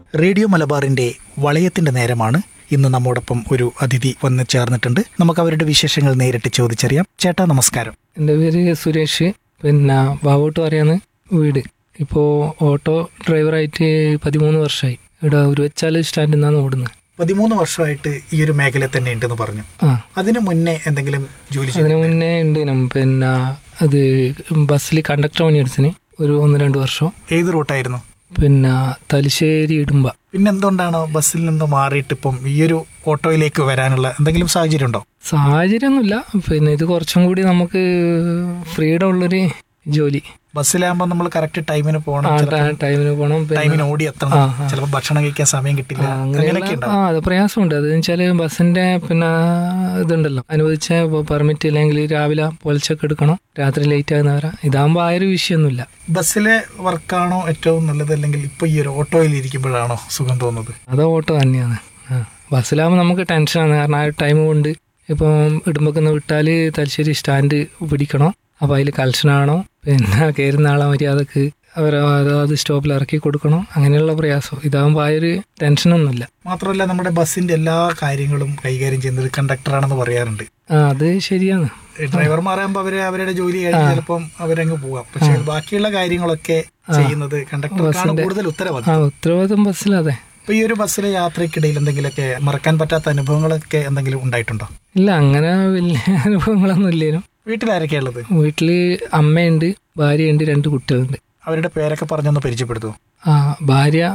Radio മലബാറിന്റെ വളയത്തിന്റെ നേരമാണ് ഇന്ന് നമ്മോടൊപ്പം ഒരു അതിഥി വന്ന് ചേർന്നിട്ടുണ്ട് നമുക്ക് അവരുടെ വിശേഷങ്ങൾ നേരിട്ട് ചോദിച്ചറിയാം ചേട്ടാ നമസ്കാരം എൻ്റെ പേര് സുരേഷ് പിന്നെ ബാവോട്ട് പറയാന്ന് വീട് ഇപ്പോൾ ഓട്ടോ ഡ്രൈവറായിട്ട് പതിമൂന്ന് വർഷമായി ഇവിടെ ഒരു വെച്ചാൽ സ്റ്റാൻഡിൽ നിന്നാണ് ഓടുന്നത് പതിമൂന്ന് വർഷമായിട്ട് ഈ ഒരു മേഖല തന്നെ ഉണ്ടെന്ന് പറഞ്ഞു ആ അതിനു മുന്നേ എന്തെങ്കിലും ജോലി ചെയ്തു അതിന് മുന്നേ ഉണ്ട് നം. പിന്നെ അത് ബസ്സിൽ കണ്ടക്ടർ പണി എടുത്തിന് ഒരു ഒന്ന് രണ്ട് വർഷം ഏത് റൂട്ടായിരുന്നു പിന്നെ തലശ്ശേരി ഇടുമ്പ പിന്നെ എന്തുകൊണ്ടാണ് ബസ്സിൽ നിന്ന് മാറിയിട്ട് ഇപ്പം ഈ ഒരു ഓട്ടോയിലേക്ക് വരാനുള്ള എന്തെങ്കിലും സാഹചര്യം ഉണ്ടോ സാഹചര്യമൊന്നുമില്ല പിന്നെ ഇത് കുറച്ചും കൂടി നമുക്ക് ഫ്രീഡം ഉള്ളൊരു ജോലി ബസ്സിലാകുമ്പോൾ നമ്മൾ കറക്റ്റ് ടൈമിന് പോകണം ആ ചിലപ്പോൾ ട- ടൈമിന് പോകണം പിന്നെ ടൈമിന് ഓടി എത്തണം ആ, ആ. ചിലപ്പോൾ ഭക്ഷണം കഴിക്കാൻ സമയം കിട്ടില്ല ആ, അങ്ങനെയൊക്കെ അങ്ങനെയുള്ള ഉണ്ടാവും ആ അത് പ്രയാസമുണ്ട് അത് വെച്ചാല് ബസ്സിന്റെ പിന്നെ ഇതുണ്ടല്ലോ അനുവദിച്ച പെർമിറ്റ് ഇല്ലെങ്കിൽ രാവിലെ പൊലച്ചൊക്കെ എടുക്കണം രാത്രി ലേറ്റ് ആകുന്ന വരാം ഇതാകുമ്പോൾ ആ ഒരു വിഷയമൊന്നുമില്ല ബസ്സിലെ വർക്കാണോ ഏറ്റവും നല്ലത് അല്ലെങ്കിൽ ഇപ്പൊ ഈ ഒരു ഓട്ടോയിൽ ഇരിക്കുമ്പോഴാണോ സുഖം തോന്നുന്നത് അത് ഓട്ടോ തന്നെയാണ് ആ ബസ്സിലാകുമ്പോൾ നമുക്ക് ടെൻഷനാണ് കാരണം ആ ടൈം കൊണ്ട് ഇപ്പം ഇടുമ്പൊക്കെ വിട്ടാൽ തലശ്ശേരി സ്റ്റാൻഡ് പിടിക്കണം അപ്പോൾ അതിൽ കൽഷനാണോ പിന്നെ കയറുന്ന ആളെ മര്യാദക്ക് അവരെ അത് സ്റ്റോപ്പിൽ ഇറക്കി കൊടുക്കണം അങ്ങനെയുള്ള പ്രയാസം ഇതാകുമ്പോൾ ആ ഒരു ടെൻഷനൊന്നുമില്ല മാത്രമല്ല നമ്മുടെ ബസ്സിന്റെ എല്ലാ കാര്യങ്ങളും കൈകാര്യം ചെയ്യുന്നത് കണ്ടക്ടറാണെന്ന് പറയാറുണ്ട് ആ അത് ശരിയാണ് ഡ്രൈവർമാരാകുമ്പോൾ അവര് അവരുടെ ജോലി കഴിഞ്ഞ് ചിലപ്പം അവരങ്ങ് പോവാം പക്ഷെ ബാക്കിയുള്ള കാര്യങ്ങളൊക്കെ ചെയ്യുന്നത് കണ്ടക്ടർക്കാണ് കൂടുതൽ ആ ഉത്തരവാദിത്വം ഉത്തരവാദിത്വം ബസ്സിലതെ ഇപ്പൊ ഈ ഒരു ബസ്സിലെ യാത്രക്കിടയിൽ എന്തെങ്കിലുമൊക്കെ മറക്കാൻ പറ്റാത്ത അനുഭവങ്ങളൊക്കെ എന്തെങ്കിലും ഉണ്ടായിട്ടുണ്ടോ ഇല്ല അങ്ങനെ വലിയ അനുഭവങ്ങളൊന്നും ഇല്ലേനും വീട്ടിലാരൊക്കെയാ ഉള്ളത് വീട്ടില് അമ്മയുണ്ട് ഭാര്യയുണ്ട് രണ്ട് കുട്ടികളുണ്ട് അവരുടെ പേരൊക്കെ പറഞ്ഞൊന്ന് പരിചയപ്പെടുത്തുമോ ആ ഭാര്യ